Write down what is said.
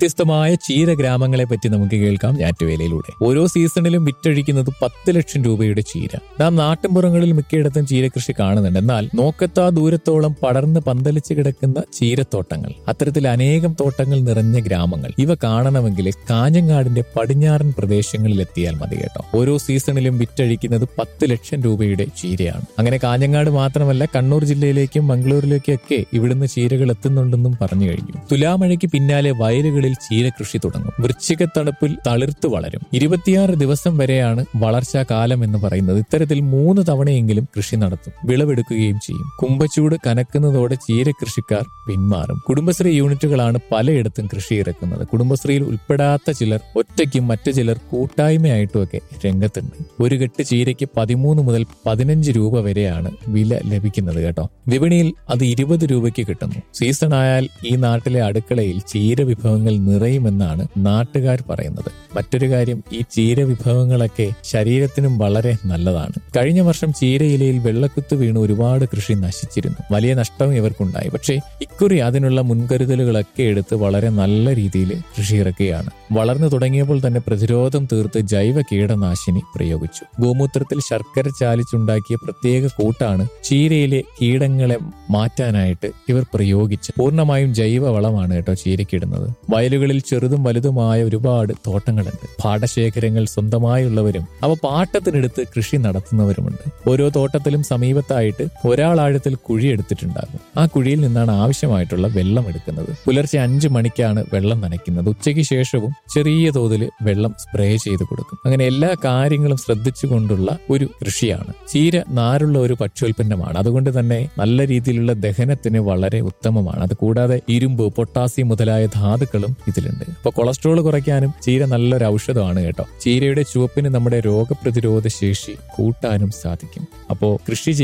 വ്യത്യസ്തമായ ചീര ഗ്രാമങ്ങളെ പറ്റി നമുക്ക് കേൾക്കാം ഞാറ്റുവേലയിലൂടെ ഓരോ സീസണിലും വിറ്റഴിക്കുന്നത് പത്ത് ലക്ഷം രൂപയുടെ ചീര നാം നാട്ടിൻപുറങ്ങളിൽ മിക്കയിടത്തും ചീരകൃഷി കാണുന്നുണ്ട് എന്നാൽ നോക്കത്താ ദൂരത്തോളം പടർന്ന് പന്തലിച്ച് കിടക്കുന്ന ചീരത്തോട്ടങ്ങൾ അത്തരത്തിൽ അനേകം തോട്ടങ്ങൾ നിറഞ്ഞ ഗ്രാമങ്ങൾ ഇവ കാണണമെങ്കിൽ കാഞ്ഞങ്ങാടിന്റെ പടിഞ്ഞാറൻ പ്രദേശങ്ങളിൽ എത്തിയാൽ മതി കേട്ടോ ഓരോ സീസണിലും വിറ്റഴിക്കുന്നത് പത്ത് ലക്ഷം രൂപയുടെ ചീരയാണ് അങ്ങനെ കാഞ്ഞങ്ങാട് മാത്രമല്ല കണ്ണൂർ ജില്ലയിലേക്കും മംഗളൂരിലേക്കും ഒക്കെ ഇവിടുന്ന് ചീരകൾ എത്തുന്നുണ്ടെന്നും പറഞ്ഞു കഴിഞ്ഞു തുലാമഴയ്ക്ക് പിന്നാലെ വയലുകളിൽ ചീരകൃഷി തുടങ്ങും വൃശ്ചിക തണുപ്പിൽ തളിർത്തു വളരും ഇരുപത്തിയാറ് ദിവസം വരെയാണ് വളർച്ചാ കാലം എന്ന് പറയുന്നത് ഇത്തരത്തിൽ മൂന്ന് തവണയെങ്കിലും കൃഷി നടത്തും വിളവെടുക്കുകയും ചെയ്യും കുമ്പച്ചൂട് കനക്കുന്നതോടെ ചീരകൃഷിക്കാർ പിന്മാറും കുടുംബശ്രീ യൂണിറ്റുകളാണ് പലയിടത്തും കൃഷി ഇറക്കുന്നത് കുടുംബശ്രീയിൽ ഉൾപ്പെടാത്ത ചിലർ ഒറ്റയ്ക്കും മറ്റു ചിലർ കൂട്ടായ്മയായിട്ടുമൊക്കെ രംഗത്തുണ്ട് ഒരു കെട്ട് ചീരയ്ക്ക് പതിമൂന്ന് മുതൽ പതിനഞ്ച് രൂപ വരെയാണ് വില ലഭിക്കുന്നത് കേട്ടോ വിപണിയിൽ അത് ഇരുപത് രൂപയ്ക്ക് കിട്ടുന്നു സീസൺ ആയാൽ ഈ നാട്ടിലെ അടുക്കളയിൽ ചീര വിഭവങ്ങൾ നിറയുമെന്നാണ് നാട്ടുകാർ പറയുന്നത് മറ്റൊരു കാര്യം ഈ ചീര വിഭവങ്ങളൊക്കെ ശരീരത്തിനും വളരെ നല്ലതാണ് കഴിഞ്ഞ വർഷം ചീരയിലയിൽ വെള്ളക്കുത്ത് വീണ് ഒരുപാട് കൃഷി നശിച്ചിരുന്നു വലിയ നഷ്ടവും ഇവർക്കുണ്ടായി പക്ഷേ ഇക്കുറി അതിനുള്ള മുൻകരുതലുകളൊക്കെ എടുത്ത് വളരെ നല്ല രീതിയിൽ കൃഷി ഇറക്കുകയാണ് വളർന്നു തുടങ്ങിയപ്പോൾ തന്നെ പ്രതിരോധം തീർത്ത് ജൈവ കീടനാശിനി പ്രയോഗിച്ചു ഗോമൂത്രത്തിൽ ശർക്കര ചാലിച്ചുണ്ടാക്കിയ പ്രത്യേക കൂട്ടാണ് ചീരയിലെ കീടങ്ങളെ മാറ്റാനായിട്ട് ഇവർ പ്രയോഗിച്ച് പൂർണ്ണമായും ജൈവ വളമാണ് കേട്ടോ ചീരക്കിടുന്നത് വയലുകളിൽ ചെറുതും വലുതുമായ ഒരുപാട് തോട്ടങ്ങളുണ്ട് പാടശേഖരങ്ങൾ സ്വന്തമായുള്ളവരും അവ പാട്ടത്തിനെടുത്ത് കൃഷി നടത്തുന്നവരുമുണ്ട് ഓരോ തോട്ടത്തിലും സമീപത്തായിട്ട് ഒരാളാഴത്തിൽ കുഴി എടുത്തിട്ടുണ്ടാകും ആ കുഴിയിൽ നിന്നാണ് ആവശ്യമായിട്ടുള്ള വെള്ളം എടുക്കുന്നത് പുലർച്ചെ അഞ്ചു മണിക്കാണ് വെള്ളം നനയ്ക്കുന്നത് ഉച്ചയ്ക്ക് ശേഷവും ചെറിയ തോതിൽ വെള്ളം സ്പ്രേ ചെയ്ത് കൊടുക്കും അങ്ങനെ എല്ലാ കാര്യങ്ങളും ശ്രദ്ധിച്ചുകൊണ്ടുള്ള ഒരു കൃഷിയാണ് ചീര നാരുള്ള ഒരു ഭക്ഷ്യോൽപ്പന്നമാണ് അതുകൊണ്ട് തന്നെ നല്ല രീതിയിലുള്ള ദഹനത്തിന് വളരെ ഉത്തമമാണ് അത് കൂടാതെ ഇരുമ്പ് പൊട്ടാസ്യം മുതലായ ധാതുക്കളും ഇതിലുണ്ട് അപ്പൊ കൊളസ്ട്രോൾ കുറയ്ക്കാനും ചീര നല്ലൊരു ഔഷധമാണ് കേട്ടോ ചീരയുടെ ചുവപ്പിന് നമ്മുടെ രോഗപ്രതിരോധ ശേഷി കൂട്ടാനും സാധിക്കും അപ്പോ കൃഷി